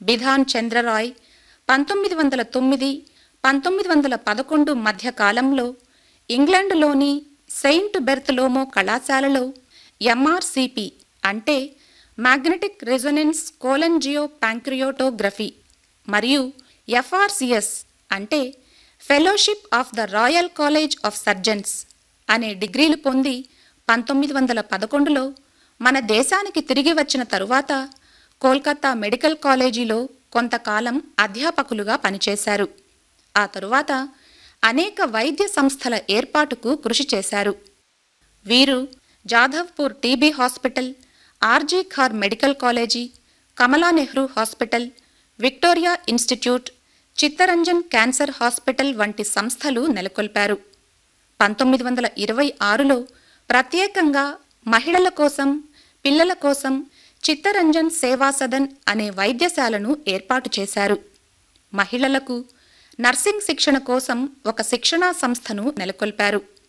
బిధాన్ చంద్రరాయ్ పంతొమ్మిది వందల తొమ్మిది పంతొమ్మిది వందల పదకొండు మధ్య కాలంలో ఇంగ్లండ్లోని సెయింట్ బెర్త్లోమో కళాశాలలో ఎంఆర్సిపి అంటే మ్యాగ్నెటిక్ రెజొనెన్స్ కోలంజియో ప్యాంక్రియోటోగ్రఫీ మరియు ఎఫ్ఆర్సిఎస్ అంటే fellowship of the royal college of surgeons అనే డిగ్రీలు పొంది పంతొమ్మిది వందల పదకొండులో మన దేశానికి తిరిగి వచ్చిన తరువాత కోల్కతా మెడికల్ కాలేజీలో కొంతకాలం అధ్యాపకులుగా పనిచేశారు ఆ తరువాత అనేక వైద్య సంస్థల ఏర్పాటుకు కృషి చేశారు వీరు Jadavpur TB hospital RG Kar medical college Kamala Nehru hospital Victoria institute Chittaranjan cancer hospital వంటి సంస్థలు నెలకొల్పారు పంతొమ్మిది వందల ఇరవై ఆరులో ప్రత్యేకంగా మహిళల కోసం పిల్లల కోసం చిత్తరంజన్ సేవా సదన్ అనే వైద్యశాలను ఏర్పాటు చేశారు మహిళలకు నర్సింగ్ శిక్షణ కోసం ఒక శిక్షణా సంస్థను నెలకొల్పారు